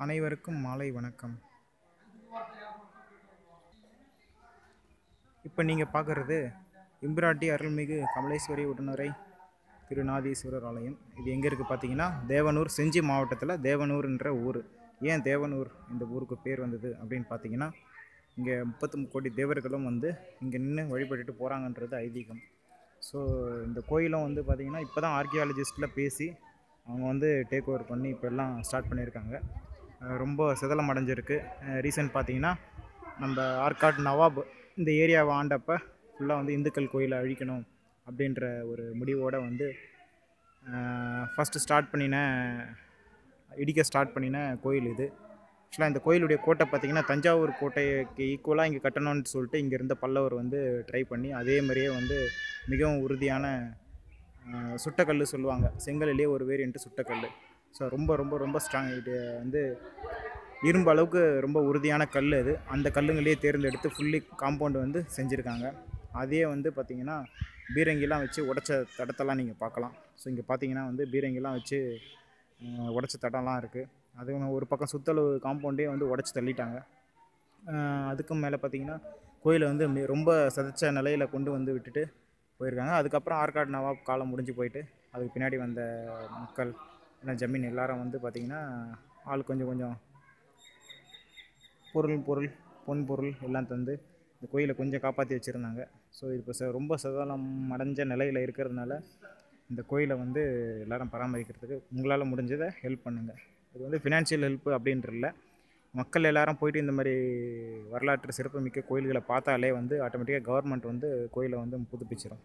அனைவருக்கும் மாலை வணக்கம் இப்போ நீங்கள் பார்க்குறது இம்பிராட்டி அருள்மிகு கமலேஸ்வரி உடனுரை திருநாதீஸ்வரர் ஆலயம் இது எங்கே இருக்குது பார்த்தீங்கன்னா தேவனூர் செஞ்சி மாவட்டத்தில் தேவனூர்ன்ற ஊர் ஏன் தேவனூர் இந்த ஊருக்கு பேர் வந்தது அப்படின்னு பார்த்தீங்கன்னா இங்கே முப்பத்தி கோடி தேவர்களும் வந்து இங்கே நின்று வழிபட்டுட்டு போகிறாங்கன்றது ஐதீகம் ஸோ இந்த கோயிலும் வந்து பார்த்திங்கன்னா இப்போ தான் ஆர்கியாலஜிஸ்ட்டில் பேசி அவங்க வந்து டேக் ஓவர் பண்ணி இப்போ எல்லாம் ஸ்டார்ட் பண்ணியிருக்காங்க அஹ் ரொம்ப சிதலம் அடைஞ்சிருக்கு ரீசன்ட் பார்த்தீங்கன்னா நம்ம ஆர்காட் நவாப் இந்த ஏரியாவை ஆண்டப்ப ஃபுல்லாக வந்து இந்துக்கள் கோயிலை அழிக்கணும் அப்படின்ற ஒரு முடிவோடு வந்து ஃபஸ்ட்டு ஸ்டார்ட் பண்ணின இடிக்க ஸ்டார்ட் பண்ணின கோயில் இது ஆக்சுவலாக இந்த கோயிலுடைய கோட்டை பார்த்திங்கன்னா தஞ்சாவூர் கோட்டைக்கு ஈக்குவலாக இங்கே கட்டணும்னு சொல்லிட்டு இங்கே இருந்த பல்லவர் வந்து ட்ரை பண்ணி அதே மாதிரியே வந்து மிகவும் உறுதியான ஆஹ், சுட்டக்கல் சொல்லுவாங்க செங்கல்லையே ஒரு வேரியண்ட்டு சுட்டக்கல் ஸோ ரொம்ப ரொம்ப ரொம்ப ஸ்ட்ராங் இது வந்து இரும்பு அளவுக்கு ரொம்ப உறுதியான கல் அது அந்த கல்லுங்களையே தேர்ந்தெடுத்து ஃபுல்லி காம்பவுண்ட் வந்து செஞ்சுருக்காங்க அதே வந்து பார்த்திங்கன்னா பீரங்கிலாம் வச்சு உடச்ச தடத்தெல்லாம் நீங்கள் பார்க்கலாம் ஸோ இங்கே பார்த்தீங்கன்னா வந்து பீரங்கிலாம் வச்சு ஆஹ், உடைச்ச தடம்லாம் இருக்குது அதுவும் ஒரு பக்கம் சுத்தளவு காம்பவுண்டே வந்து உடச்சி தள்ளிட்டாங்க ஆஹ், அதுக்கும் மேலே பார்த்தீங்கன்னா கோயிலை வந்து மி- ரொம்ப சதைச்ச நிலையில் கொண்டு வந்து விட்டுட்டு போயிருக்காங்க அதுக்கப்புறம் ஆற்காடு நவாப் காலம் முடிஞ்சு போயிட்டு அதுக்கு பின்னாடி வந்த மக்கள் என்ன ஜமீன் எல்லாரும் வந்து பார்த்திங்கன்னா ஆள் கொஞ்சம் கொஞ்சம் பொருள் பொருள் பொன் பொருள் எல்லாம் தந்து இந்த கோயிலை கொஞ்சம் காப்பாற்றி வச்சுருந்தாங்க ஸோ இப்போ ச ரொம்ப சதலம் அடைஞ்ச நிலையில் இருக்கிறதுனால இந்த கோயிலை வந்து எல்லாரும் பராமரிக்கிறதுக்கு உங்களால் முடிஞ்சதை ஹெல்ப் பண்ணுங்கள் இது வந்து ஃபினான்ஷியல் ஹெல்ப் அப்படின்ற இல்லை மக்கள் எல்லாரும் போயிட்டு இந்த மாதிரி வரலாற்று சிறப்புமிக்க கோயில்களை பார்த்தாலே வந்து ஆட்டோமேட்டிக்காக கவர்மெண்ட் வந்து கோயிலை வந்து புதுப்பிச்சிடும்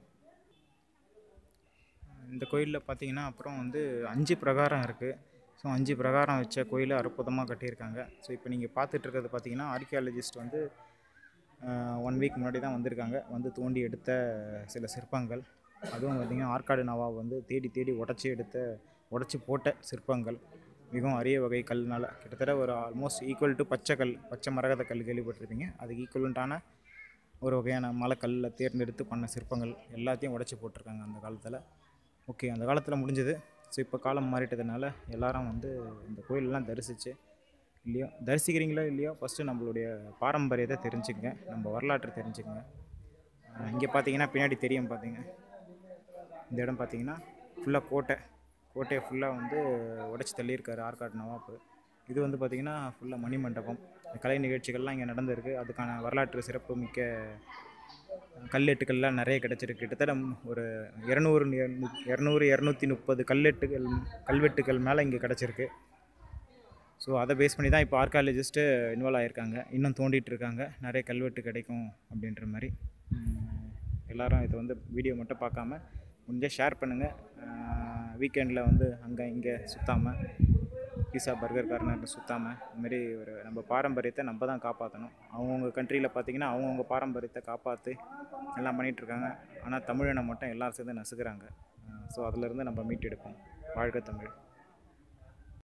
இந்த கோயிலில் பார்த்தீங்கன்னா அப்புறம் வந்து அஞ்சு பிரகாரம் இருக்குது ஸோ அஞ்சு பிரகாரம் வச்ச கோயிலை அற்புதமாக கட்டியிருக்காங்க ஸோ இப்போ நீங்கள் பார்த்துட்டு இருக்கிறது பார்த்தீங்கன்னா ஆர்கியாலஜிஸ்ட் வந்து ஒன் வீக் முன்னாடி தான் வந்திருக்காங்க வந்து தோண்டி எடுத்த சில சிற்பங்கள் அதுவும் பார்த்திங்கன்னா ஆற்காடு நவாப் வந்து தேடி தேடி உடச்சி எடுத்த உடச்சி போட்ட சிற்பங்கள் மிகவும் அரிய வகை கல்னால கிட்டத்தட்ட ஒரு ஆல்மோஸ்ட் ஈக்குவல் டு பச்சை கல் பச்சை மரகத கல் கேள்விப்பட்டிருப்பீங்க அதுக்கு ஈக்குவலண்ட்டான ஒரு வகையான மலைக்கல்லில் தேர்ந்தெடுத்து பண்ண சிற்பங்கள் எல்லாத்தையும் உடச்சி போட்டிருக்காங்க அந்த காலத்தில் ஓகே அந்த காலத்தில் முடிஞ்சது ஸோ இப்போ காலம் மாறிட்டதுனால எல்லாரும் வந்து இந்த கோயிலெல்லாம் தரிசித்து இல்லையோ தரிசிக்கிறீங்களோ இல்லையோ ஃபஸ்ட்டு நம்மளுடைய பாரம்பரியத்தை தெரிஞ்சுக்கங்க நம்ம வரலாற்றை தெரிஞ்சுக்கங்க இங்கே பார்த்தீங்கன்னா பின்னாடி தெரியும் பார்த்தீங்க இந்த இடம் பார்த்தீங்கன்னா ஃபுல்லாக கோட்டை கோட்டையை ஃபுல்லாக வந்து உடச்சி தள்ளியிருக்காரு ஆற்காடு நவாப்பு இது வந்து பார்த்திங்கன்னா ஃபுல்லாக மணிமண்டபம் இந்த கலை நிகழ்ச்சிகள்லாம் இங்கே நடந்திருக்கு அதுக்கான வரலாற்று சிறப்பு மிக்க கல்லெட்டுக்கள்லாம் நிறைய கிடச்சிருக்கு கிட்டத்தட்ட ஒரு இரநூறு இரநூறு இரநூத்தி முப்பது கல்லெட்டுகள் கல்வெட்டுகள் மேலே இங்கே கிடச்சிருக்கு ஸோ அதை பேஸ் பண்ணி தான் இப்போ ஆர்காலஜிஸ்ட்டு இன்வால்வ் ஆகியிருக்காங்க இன்னும் தோண்டிட்டு இருக்காங்க நிறைய கல்வெட்டு கிடைக்கும் அப்படின்ற மாதிரி உம், எல்லாரும் இதை வந்து வீடியோ மட்டும் பார்க்காம முடிஞ்சால் ஷேர் பண்ணுங்கள் வீக்கெண்டில் வந்து அங்கே இங்கே சுற்றாமல் பீஸா பர்கர் கார்னர் சுற்றாமல் இதுமாரி ஒரு நம்ம பாரம்பரியத்தை நம்ம தான் காப்பாற்றணும் அவங்கவுங்க கண்ட்ரியில் பார்த்தீங்கன்னா அவங்கவுங்க பாரம்பரியத்தை காப்பாற்றி எல்லாம் பண்ணிகிட்டு இருக்காங்க ஆனால் தமிழனை மட்டும் எல்லாரும் சேர்ந்து நசுக்கிறாங்க ஸோ அதிலிருந்து நம்ம மீட்டெடுப்போம் வாழ்க தமிழ்